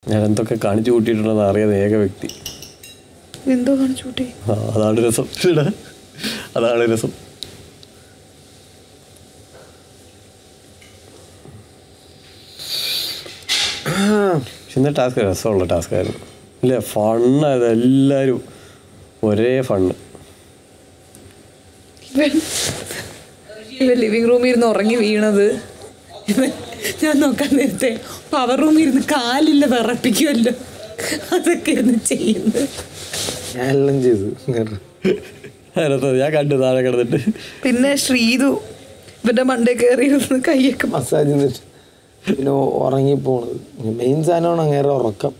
ഞാൻ എന്തൊക്കെ കാണിച്ചു കൂട്ടിയിട്ടുണ്ടെന്ന് അറിയാതെ ഏക വ്യക്തി എന്തോ കാണിച്ചു കൂട്ടി ആ അതാണ് രസം ഇടാ. അതാണ് രസം പക്ഷെ ഇന്ന ടാസ്ക് രസമുള്ള ടാസ്ക് ആയിരുന്നു ഇല്ല ഫണ്ണായത് എല്ലാവരും ഒരേ ഫണ്ണ് ഇവൻ ഇവൻ ലിവിങ് റൂമിൽ ഇരുന്ന് ഉറങ്ങി വീണത് ഇവൻ ഞാൻ നോക്കാൻ നേരത്തെ പവർ റൂമിൽ ഇരുന്ന് കാലില്ല വിറപ്പിക്കുമല്ലോ അതൊക്കെ ഇരുന്ന് ചെയ്യുന്നത് ഞാൻ എല്ലാം ചെയ്തു കേട്ടോ അതിനകത്ത് ഞാൻ കണ്ടു താഴെ കിടന്നിട്ട് പിന്നെ ശ്രീതു ഇവന്റെ മണ്ടേ കയറി ഇരുന്ന് കൈയൊക്കെ മസാജ് ചെയ്തിട്ട് പിന്നെ ഉറങ്ങിപ്പോണത് മെയിൻ സാധനമാണ് അങ്ങേറെ ഉറക്കം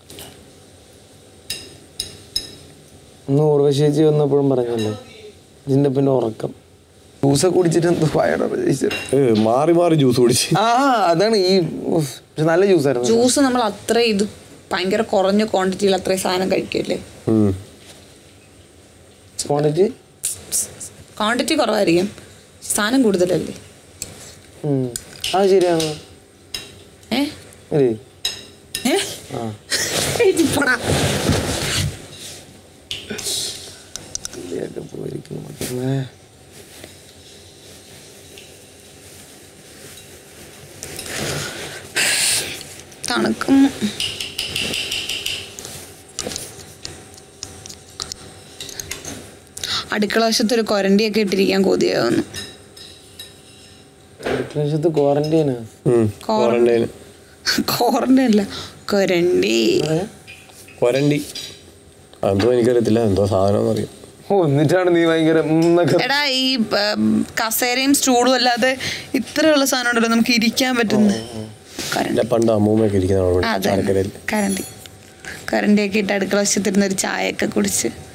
ഒന്ന് ഉർവശേച്ചി വന്നപ്പോഴും പറഞ്ഞല്ലോ ഇതിന്റെ പിന്നെ ഉറക്കം ജ്യൂസൊക്കെ കുടിച്ചിട്ട് എന്തോ വയറ ഏ, മാറി മാറി ജ്യൂസ് കുടിച്ച് ആ അതാണ് ഈ ഉഫ്, പക്ഷെ നല്ല ജ്യൂസായിരുന്നു ജ്യൂസ് നമ്മൾ അത്ര ഇത് ഭയങ്കര കുറഞ്ഞ ക്വാണ്ടിറ്റിയിൽ അത്രയും സാധനം കഴിക്കുമല്ലേ ഉം. ക്വാണ്ടിറ്റി ക്വാണ്ടിറ്റി കുറവായിരിക്കും സാധനം കൂടുതലല്ലേ ആ ശരിയാണ് ഏ അല്ലേ ഏ ആ എഴുതി പോടാ. ഇതിലേക്ക് പോയിരിക്കുന്നു മക്കളെ തണുക്കും അടുക്കള വശത്ത് ഒരു കൊരണ്ടിയൊക്കെ ഇട്ടിരിക്കാൻ കൊതിയാവുന്നു വശത്ത് ക്വാറന്റൈനാ ഉം. ക്വാറന്റൈൻ കോറിൻ്റെ അല്ല കൊരണ്ടി കൊരണ്ടി എന്തോ എനിക്കറിയത്തില്ല എന്തോ സാധനം അറിയാം ഓ എന്നിട്ടാണ് നീ ഭയങ്കര എന്നൊക്കെ എടാ ഈ ഉം, കസേരയും സ്റ്റൂളും അല്ലാതെ ഇത്രയുള്ള സാധനം ഉണ്ടല്ലോ നമുക്ക് ഇരിക്കാൻ പറ്റുന്ന കരണ്ടി ഇല്ല പണ്ട് അമ്മൂമ്മയൊക്കെ ഇരിക്കുന്ന അതെ ചാലക്കരയിൽ കരണ്ടി കരണ്ടിയൊക്കെ ഇട്ട് അടുക്കള വശത്തിരുന്ന് ഒരു ചായയൊക്കെ കുടിച്ച്